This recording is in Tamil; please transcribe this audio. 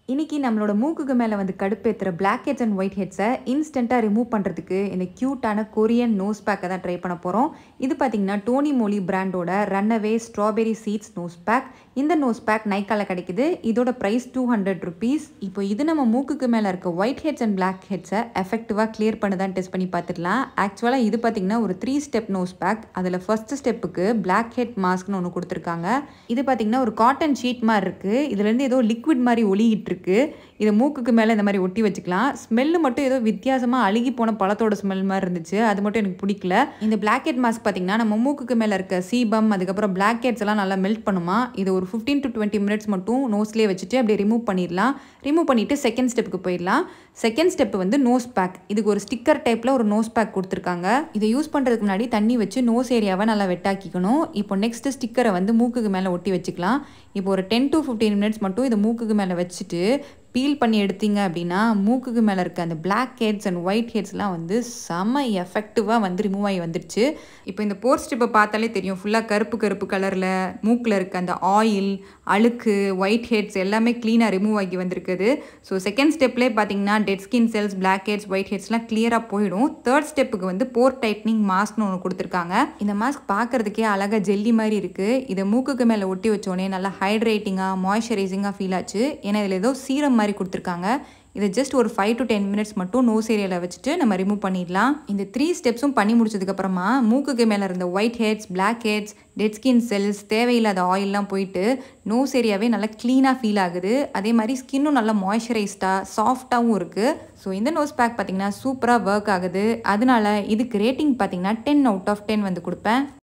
இன்னைக்கு நம்மளோட மூக்குக்கு மேலே வந்து கடுப்பேற்றுற பிளாக் ஹெட்ஸ் அண்ட் ஒயிட் ஹெட்ஸை இன்ஸ்டண்ட்டாக ரிமூவ் பண்ணுறதுக்கு இந்த க்யூட்டான கொரியன் நோஸ் பேக்கை தான் ட்ரை பண்ண போகிறோம் இது பார்த்தீங்கன்னா டோனி மோலி பிராண்டோட runaway strawberry seeds nose pack இந்த நோஸ் பேக் நைக்கால கிடைக்குது இதோட ப்ரைஸ் டூ ஹண்ட்ரட் ருபீஸ் இப்போ இது நம்ம மூக்குக்கு மேலே இருக்க ஒயிட் ஹெட்ஸ் அண்ட் பிளாக் ஹெட்ஸை எஃபெக்டிவாக கிளியர் பண்ணுதான்னு டெஸ்ட் பண்ணி பார்த்துக்கலாம் ஆக்சுவலாக இது பார்த்தீங்கன்னா ஒரு த்ரீ ஸ்டெப் நோஸ் பேக் அதில் ஃபர்ஸ்ட் ஸ்டெப்புக்கு பிளாக் ஹெட் மாஸ்க்னு ஒன்று கொடுத்துருக்காங்க இது பார்த்தீங்கன்னா ஒரு காட்டன் ஷீட் மாதிரி இருக்குது இதுலேருந்து ஏதோ லிக்விட் மாதிரி ஒளிகிட்டு இருக்கு இதை மூக்குக்கு மேலே இந்த மாதிரி ஒட்டி வச்சுக்கலாம் ஸ்மெல்லு மட்டும் ஏதோ வித்தியாசமாக அழுகி போன பழத்தோட ஸ்மெல் மாதிரி இருந்துச்சு அது மட்டும் எனக்கு பிடிக்கல இந்த பிளாக் ஹெட் மாஸ்க் பார்த்தீங்கன்னா நம்ம மூக்குக்கு மேலே இருக்க சீபம் அதுக்கப்புறம் பிளாக் ஹெட்ஸ் எல்லாம் நல்லா மெல்ட் பண்ணுமா இது ஒரு ஃபிஃப்டீன் டு டுவெண்ட்டி மினிட்ஸ் மட்டும் நோஸ்லேயே வச்சுட்டு அப்படியே ரிமூவ் பண்ணிடலாம் ரிமூவ் பண்ணிவிட்டு செகண்ட் ஸ்டெப்புக்கு போயிடலாம் செகண்ட் ஸ்டெப் வந்து நோஸ் பேக் இதுக்கு ஒரு ஸ்டிக்கர் டைப்பில் ஒரு நோஸ் பேக் கொடுத்துருக்காங்க இதை யூஸ் பண்ணுறதுக்கு முன்னாடி தண்ணி வச்சு நோஸ் ஏரியாவை நல்லா வெட்டாக்கிக்கணும் இப்போ நெக்ஸ்ட் ஸ்டிக்கரை வந்து மூக்குக்கு மேலே ஒட்டி வச்சுக்கலாம் இப்போ ஒரு டென் டு ஃபிஃப்டீன் மினிட்ஸ் மட்டும் இதை மூக்குக்கு மேலே வச்சுட்டு பீல் பண்ணி எடுத்தீங்க அப்படின்னா மூக்குக்கு மேலே இருக்க அந்த பிளாக் ஹெட்ஸ் அண்ட் ஒயிட் ஹெட்ஸ்லாம் வந்து செம எஃபெக்டிவாக வந்து ரிமூவ் ஆகி வந்துடுச்சு இப்போ இந்த போர் ஸ்டிப்பை பார்த்தாலே தெரியும் ஃபுல்லாக கருப்பு கருப்பு கலரில் மூக்கில் இருக்க அந்த ஆயில் அழுக்கு ஒயிட் ஹெட்ஸ் எல்லாமே க்ளீனாக ரிமூவ் ஆகி வந்திருக்குது ஸோ செகண்ட் ஸ்டெப்லேயே பார்த்தீங்கன்னா dead skin cells black heads white ஹெட்ஸ்லாம் கிளியராக போயிடும் தேர்ட் ஸ்டெப்புக்கு வந்து போர் டைட்னிங் மாஸ்க்னு ஒன்று கொடுத்துருக்காங்க இந்த மாஸ்க் பார்க்குறதுக்கே அழகாக ஜெல்லி மாதிரி இருக்குது இதை மூக்குக்கு மேலே ஒட்டி வச்சோடனே நல்லா ஹைட்ரேட்டிங்காக மாய்ஸ்சரைசிங்காக ஃபீல் ஆச்சு ஏன்னா இதில் ஏதோ சீரம் மாதிரி கொடுத்துருக்காங்க இதை ஜஸ்ட் ஒரு ஃபைவ் டு டென் மினிட்ஸ் மட்டும் நோஸ் ஏரியாவில் வச்சுட்டு நம்ம ரிமூவ் பண்ணிடலாம் இந்த த்ரீ ஸ்டெப்ஸும் பண்ணி முடிச்சதுக்கப்புறமா மூக்குக்கு மேலே இருந்த white heads black heads dead skin cells தேவையில்லாத ஆயிலெலாம் போயிட்டு நோஸ் ஏரியாவே நல்லா க்ளீனாக ஃபீல் ஆகுது அதே மாதிரி ஸ்கின்னும் நல்லா மாய்ஸ்சரைஸ்டாக சாஃப்டாகவும் இருக்குது ஸோ இந்த நோஸ் பேக் பார்த்திங்கன்னா சூப்பராக ஒர்க் ஆகுது அதனால இதுக்கு ரேட்டிங் பார்த்திங்கன்னா டென் அவுட் ஆஃப் டென் வந்து கொடுப்பேன்